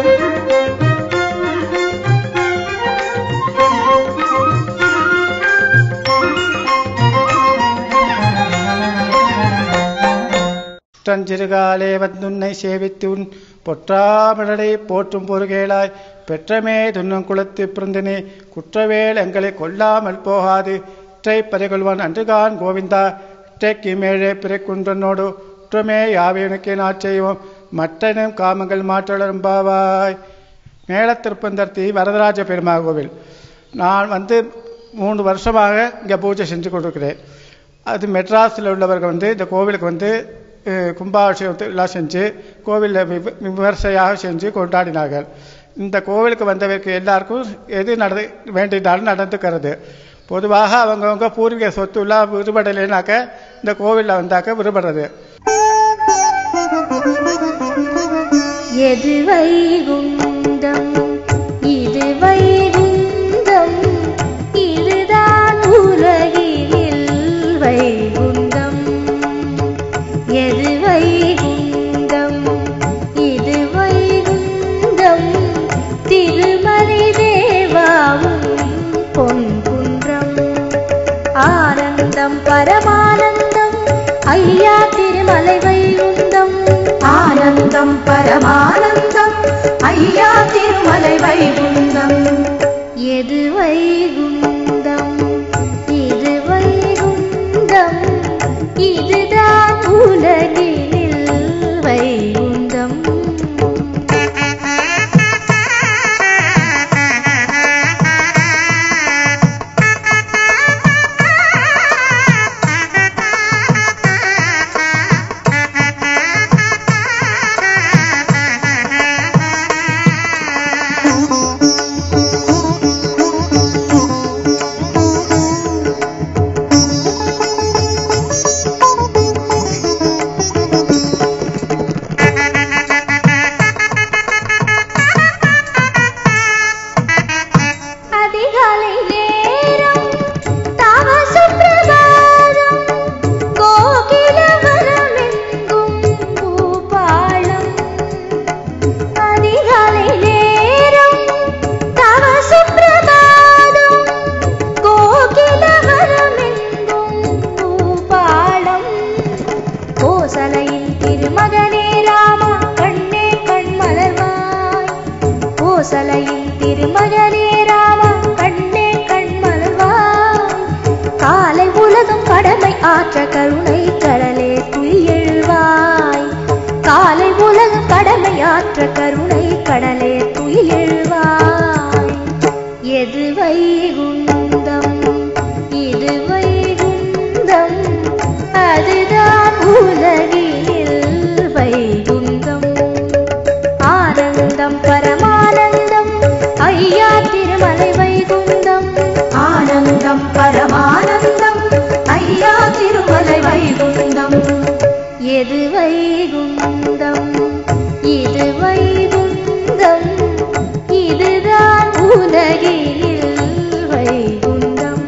சிறுகாலே வந்துன்னை சேவித்து உன் பொற்றாமடலை போற்றும் பொருகேளாய் பெற்றமே துன்னும் குலத்து பிறந்தனே குற்றவேல் எங்களை கொல்லாமல் போகாது இற்றை பறிகொள்வான் அன்றுகான் கோவிந்தா இற்றைக்கு மேலே பிறக்குன்றனோடு குற்றமே யாவையனுக்கே நான் செய்வோம் மற்றனும் காமங்கள் மாற்றலும் பாவாய் மேலத்திருப்பந்தர்த்தி வரதராஜ பெருமா கோவில் நான் வந்து மூணு வருஷமாக இங்கே பூஜை செஞ்சு கொண்டிருக்கிறேன் அது மெட்ராஸில் உள்ளவர்கள் வந்து இந்த கோவிலுக்கு வந்து அஹ், கும்பாபிஷேகத்தை எல்லாம் செஞ்சு கோவிலில் விம- விமர்சையாக செஞ்சு கொண்டாடினார்கள் இந்த கோவிலுக்கு வந்தவருக்கு எல்லாருக்கும் எது நட வேண்டினாலும் நடந்துக்கிறது பொதுவாக அவங்கவங்க பூர்வீக சொத்துலாம் விடுபடலைனாக்க இந்த கோவிலில் வந்தாக்க விடுபடுறது எது வைகுந்தம் இது வைகுந்தம் இதுதான் உலகினில் வைகுந்தம் எது வைகுந்தம் இது வைகுந்தம் திருமலை தேவாவும் பொன்குன்றம் ஆனந்தம் பரமானந்தம் ஐயா திருமலை வைகுந்தம் ஆனந்தம் பரமானந்தம் ஐயா திருமலை வைகுந்தம் எது வைகுந்தம் இது வைகுந்தம் இதுதான் உலகினில் வைகுந்தம் அதிகாலை நேரம் தவ சுப்பிரபாதம் கோகிலவனமெங்கும் பூபாளம் அதிகாலை நேரம் தவ சுப்பிரபாதம் கோகிலவனமெங்கும் பூபாளம் கோசலையின் திருமகனே ராமா கண்ணே கண் மலர்வாய் கோசலையின் திருமகனே ராமா கண்ணே கண் மலர்வாய் காலை உலகம் கடமை ஆற்ற கருணை கடலே துயில் எழுவாய் காலை உலகம் கடமை ஆற்ற கருணை கடலே துயில் எழுவாய் எது வைகுந்தம் இது வைகுந்தம் அதுதான் உலகில் வைகுந்தம் ஆனந்தம் பரமானந்தம் ஐயா திருமலை வைகுந்தம் ஆனந்தம் பரமானந்தம் ஐயா திருமலை வைகுந்தம் எது வைகுந்தம் இது வைகுந்தம் இதுதான் உலகில் வைகுந்தம்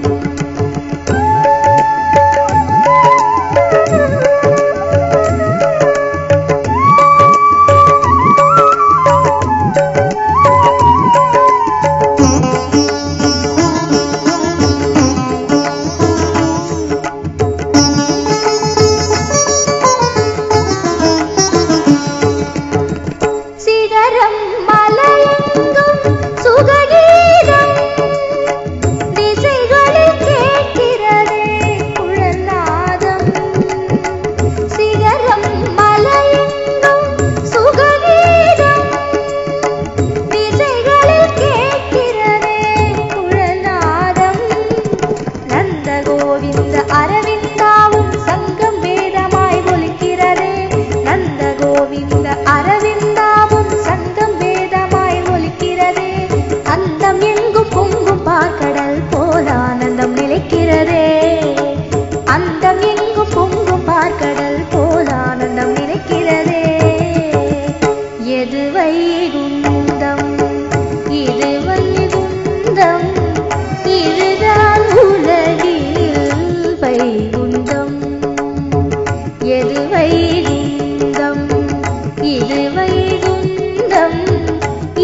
சிகரம் மலையெங்கும் சுககீதம் திசைகளில் கேட்கிறதே குழல்நாதம் சிகரம் மலையெங்கும் சுககீதம் திசைகளில் கேட்கிறதே குழல்நாதம் நந்த கோவிந்த அரவிந்தாவும் சங்கம் வேதமாய் ஒலிக்கிறதே நந்த கோவிந்த அரவிந்தாவும் சங்கம் வேதமாய் ஒலிக்கிறதே அந்தம் எங்கும் பொங்கும் பார்க்கடல் போல ஆனந்தம் நிலைக்கிறதே அந்தம் எங்கும் பொங்கும் பார்க்கடல் போல ஆனந்தம் நிலைக்கிறதே எது வைகுந்தம் இது வைகுந்தம் இதுதான் உலகில் வைகுந்தம் எது வைகுந்தம் இது வைகுந்தம்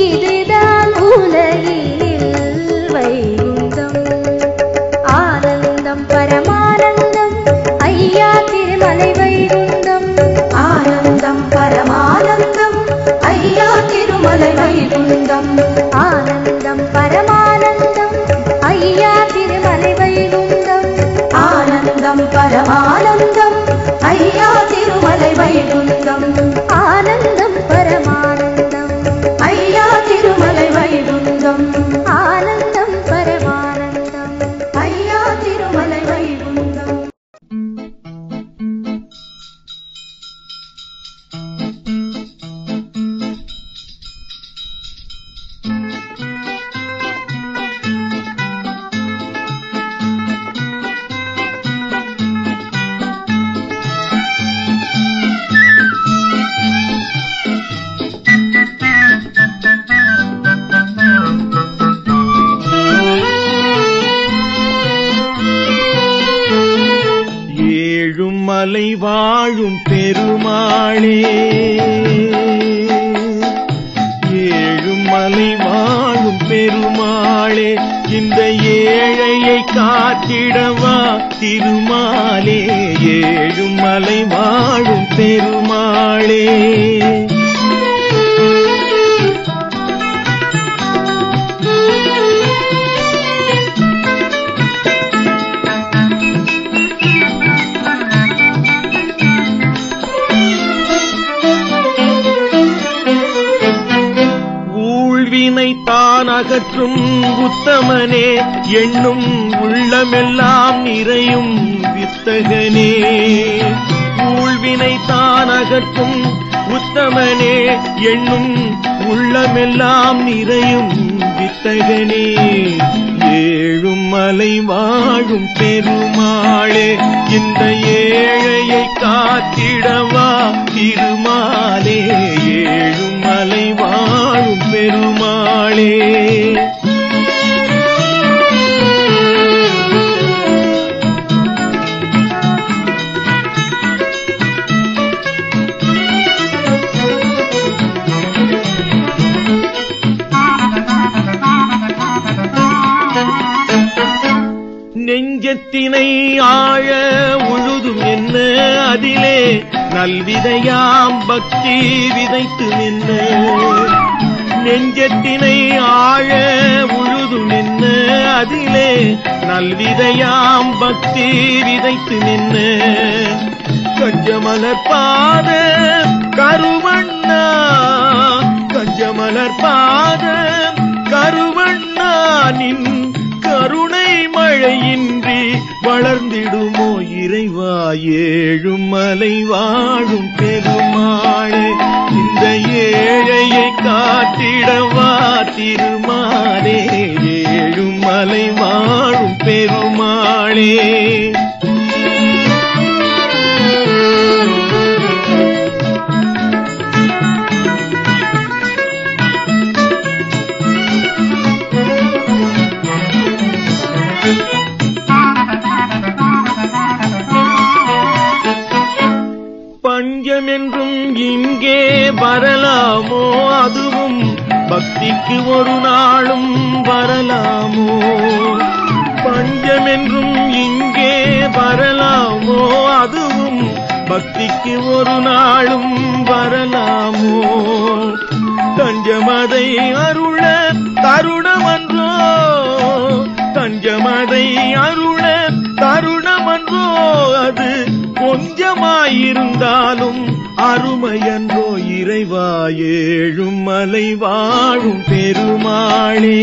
வைகுந்தம் ஆனந்தம் பரமானந்தம் ஐயா திருமலை வைகுந்தம் ஆனந்தம் பரமானந்தம் ஐயா திருமலை வைகுந்தம் ஆனந்தம் பரமானந்தம் ஐயா திருமலை வைகுந்தம் ஆனந்தம் பரமானந்தம் ஐயா திருமலை வைகுந்தம் ஏழும் மலை வாழும் பெருமாளே ஏழும் மலை வாழும் பெருமாளே இந்த ஏழையை காத்திடவா திருமாலே ஏழும் மலை வாழும் பெருமாளே ஊழ்வினை தான் அகற்றும் உத்தமனே எண்ணும் உள்ளமெல்லாம் நிறையும் வித்தகனே ஊழ்வினை தான் அகற்றும் உத்தமனே எண்ணும் உள்ளமெல்லாம் நிறையும் வித்தகனே ஏழும் மலை வாழும் பெருமாளே இந்த ஏழையை காத்திடவா திருமாலே ஏழும் மலை வாழும் பெருமாளே நெஞ்சத்தினை ஆழ உழுதும் என்ன அதிலே நல்விதையாம் பக்தி விதைத்து நின்ன நெஞ்சத்தினை ஆழ உழுதும் என்ன அதிலே நல்விதையாம் பக்தி விதைத்து நின்ன கஞ்சமலர் பாத கருவண்ணா கஞ்சமலர் பாத கருவண்ணா நின் கருணை மழையின்றி வளர்ந்திடுமோ இறைவா ஏழும் மலை வாழும் பெருமாளே இந்த ஏழையை காத்திடவா திருமாலே ஏழும் மலை வாழும் பெருமாளே பஞ்சம் என்றும் இங்கே வரலாமோ அதுவும் பக்திக்கு ஒரு நாளும் வரலாமோ பஞ்சம் என்றும் இங்கே வரலாமோ அதுவும் பக்திக்கு ஒரு நாளும் வரலாமோ தஞ்சமதை அருள தருணமன்றோ தஞ்சமதை அருள தருணமன்றோ அது கொஞ்சமாயிருந்தாலும் அருமையன்றோ இறைவா ஏழும் மலை வாழும் பெருமாளே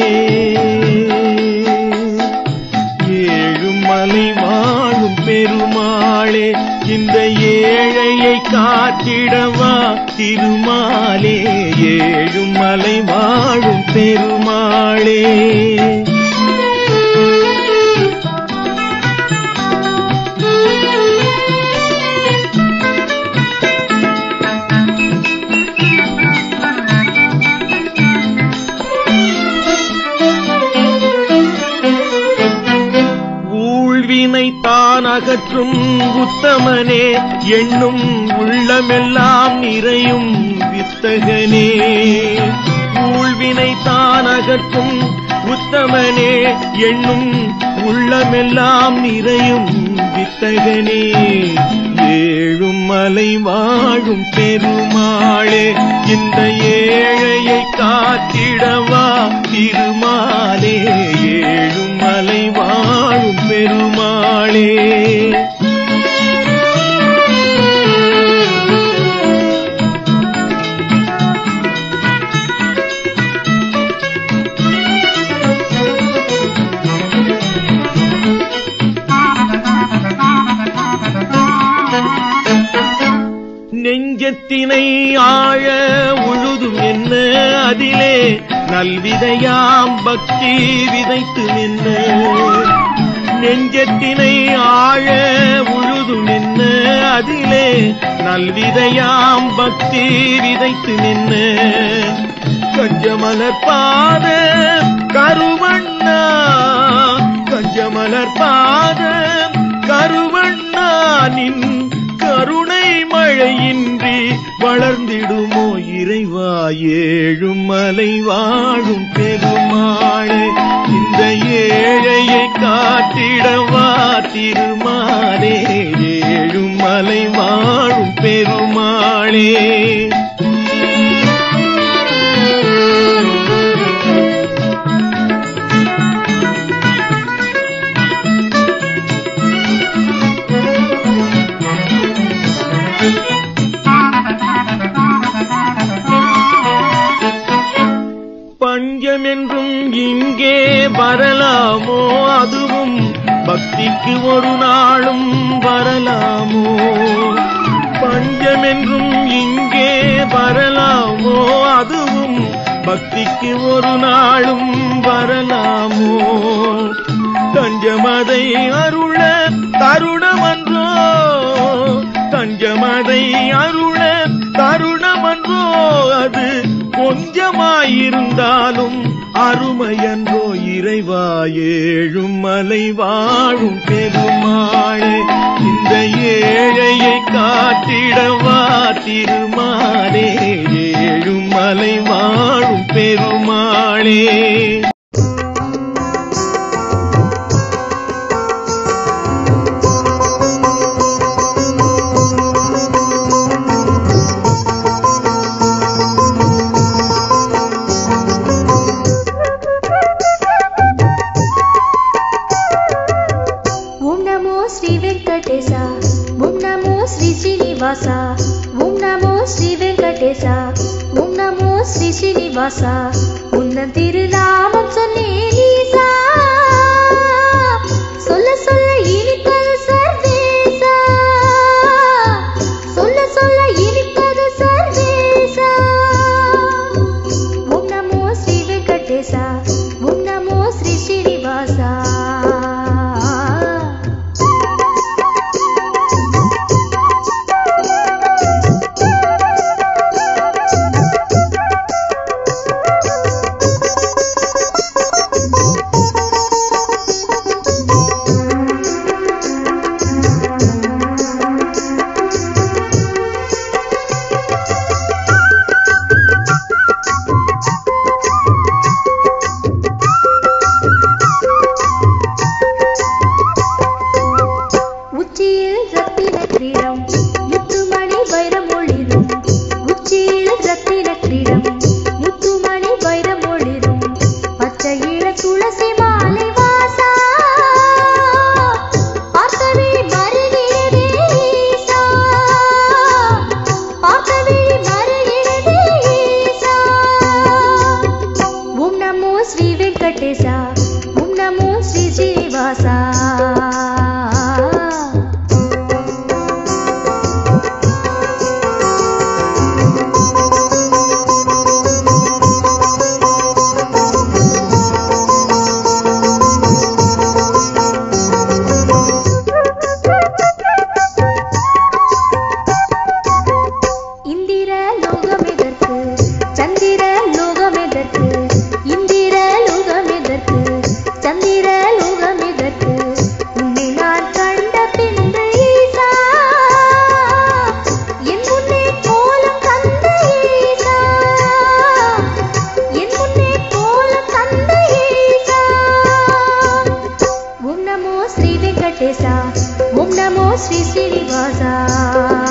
ஏழும் மலை வாழும் பெருமாளே இந்த ஏழையை காத்திடவா திருமாலே ஏழும் மலை வாழும் பெருமாளே ஊழ்வினை தான் அகற்றும் உத்தமனே எண்ணும் உள்ளமெல்லாம் நிறையும் வித்தகனே ஊழ்வினை தான் அகற்றும் உத்தமனே எண்ணும் உள்ளமெல்லாம் நிறையும் வித்தகனே ஏழும் ஏழுமலை வாழும் பெருமாளே இந்த ஏழையை காத்திடவா திருமாலே ஏழுமலை வாழும் பெருமாளே நெஞ்சத்தினை ஆழ உழுதும் என்ன அதிலே நல்விதையாம் பக்தி விதைத்து நின்ன நெஞ்சத்தினை ஆழ உழுதும் என்ன அதிலே நல்விதையாம் பக்தி விதைத்து நின்ன கஞ்சமலர் பாத கருவண்ணா கஞ்சமலர் பாத கருவண்ணா நின் கருணை மழையின்றி வளர்ந்திடுமோ இறைவா ஏழும் மலை வாழும் பெருமாளே இந்த ஏழையை காத்திடவா திருமாலே ஏழும் மலை வாழும் பெருமாளே பஞ்சம் என்றும் இங்கே வரலாமோ அதுவும் பக்திக்கு ஒரு நாளும் வரலாமோ பஞ்சம் என்றும் இங்கே வரலாமோ அதுவும் பக்திக்கு ஒரு நாளும் வரலாமோ தஞ்சமதை அருள தருணமன்றோ தஞ்சமதை அருள தருணமன்றோ அது கொஞ்சமாயிருந்தாலும் அருமையன்றோ இறைவா ஏழும் மலை வாழும் பெருமாளே இந்த ஏழையை காத்திடவா திருமாலே ஏழும் மலை வாழும் பெருமாளே ఓం నమో శ్రీ వెంకటేశ ఓం నమో శ్రీ శ్రీనివాస ఓం నమో శ్రీ వెంకటేశ ఓం నమో శ్రీ శ్రీనివాస உந்தன் திருநாமம் சொன்னேன் ஈசா சொல்ல சொல்ல இனிப்பது சர்வேசா சொல்ல சொல்ல இனிப்பது சர்வேசா ஓம் நமோ ஸ்ரீ வெங்கடேசா ஓம் நமோ ஸ்ரீ ஸ்ரீனிவாசா உச்சியில் ரத்தின கிரீடம் முத்துமணி வைரம் ஒளிரும் உச்சியில் ரத்தின கிரீடம் முத்துமணி வைரம் ஒளிரும் பச்சை இள துளசி மாலை வாசா பார்த்தவே மருகிறதே ஈசா பார்த்தவே மருகிறதே ஈசா ஓம் நமோ ஸ்ரீ வெங்கடேசா ஓம் நமோ ஸ்ரீ ஸ்ரீனிவாசா இந்திர லோகமெதற்கு சந்திர லோகமெதற்கு இந்திர லோகமெதற்கு சந்திர லோகமெதற்கு உன்னை நான் கண்ட பின்பு ஈசா என் முன்னே கோலம் கந்த ஈசா என் முன்னே கோலம் கந்த ஈசா ஓம் நமோ ஸ்ரீ வெங்கடேசா ஓம் நமோ ஸ்ரீ ஸ்ரீனிவாசா